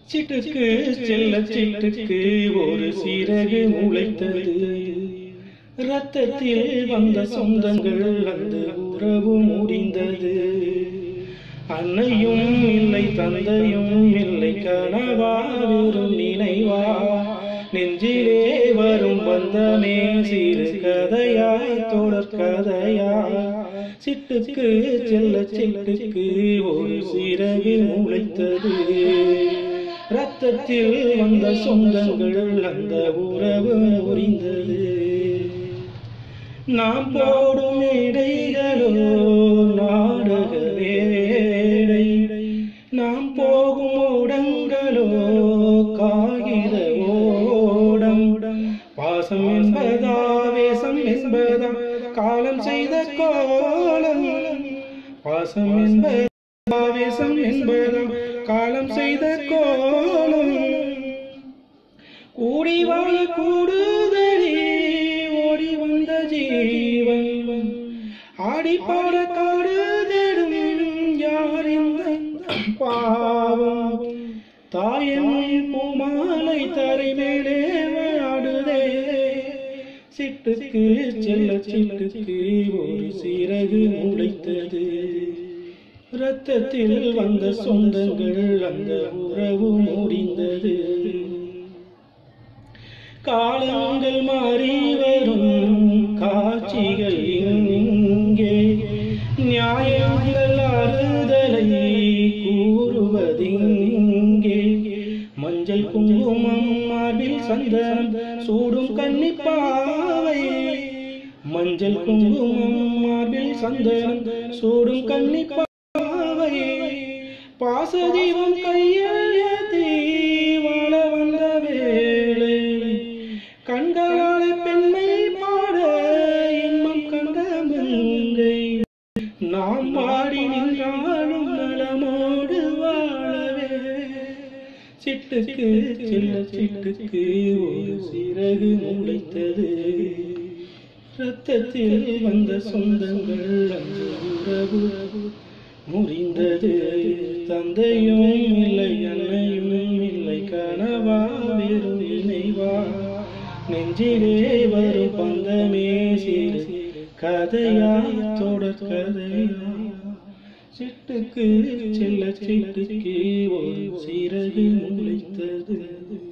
சிட்டுக்கு செல்ல சிட்டுக்கு ஒரு சிறகு முளைத்தது ரத்தத்தில் வந்த சொந்தங்கள் அந்த உறவு முடிந்தது அன்னையும் இல்லை தந்தையும் இல்லை கனவா வெறும் நினைவா நெஞ்சிலே வரும் பந்தமே சிறு கதையா தொடர் கதையா சிட்டுக்கு செல்ல சிட்டுக்கு ஒரு சிறகு முளைத்தது ரத்தத்தில் வந்த சொந்தங்கள் அந்த உறவு முறிந்தது நாம் போடும் இடைகளோ நாடக வேடை நாம் போகும் ஓடங்களோ காகித ஓடம் பாசம் என்பதா வேஷம் என்பதா காலம் செய்த கோலம் பாசம் என்பதா வேஷம் என்பதா காலம் செய்த கோலம் கூடி வாழ கூடுதலி ஓடி வந்த ஜீவன் ஆடி பாட காடு தேடும் யார் இந்த பாவம் தாயம்மையின் பூமாலை தரை மேலே வாடுதே சிட்டுக்கு செல்ல சிட்டுக்கு ஒரு சிறகு முளைத்தது ரத்தத்தில் வந்த சொந்தங்கள் அந்த உறவு முடிந்தது காலங்கள் மாறி வரும் காட்சிகள் இங்கே நியாயங்கள் அறுதலை கூறுவதிங்கே மஞ்சள் குங்குமம் மார்பில் சந்தனம் சூடும் கன்னிப்பாவை மஞ்சள் குங்குமம் மார்பில் சந்தனம் சூடும் கன்னிப்பாவை பாசதீபம் கையில் ஏந்தி வாழ வந்த வேளை கண்களால பெண்மை பாட இன்பம் கண்ட மங்கை நாம் வாடி நின்றாலும் நலமோடு வாழவே சிட்டுக்கு சின்ன சிட்டுக்கு ஒரு சிறகு முளைத்தது ரத்தத்தில் வந்த சொந்தங்கள் அந்த உறவு முறிந்தது தந்தையும் இல்லை அன்னையும் இல்லை கனவா வெறும் நினைவா நெஞ்சிலே வரும் பந்தமே சிறு கதையா தொடர் கதையா சிட்டுக்கு செல்ல சிட்டுக்கு ஒரு சிறகு முளைத்தது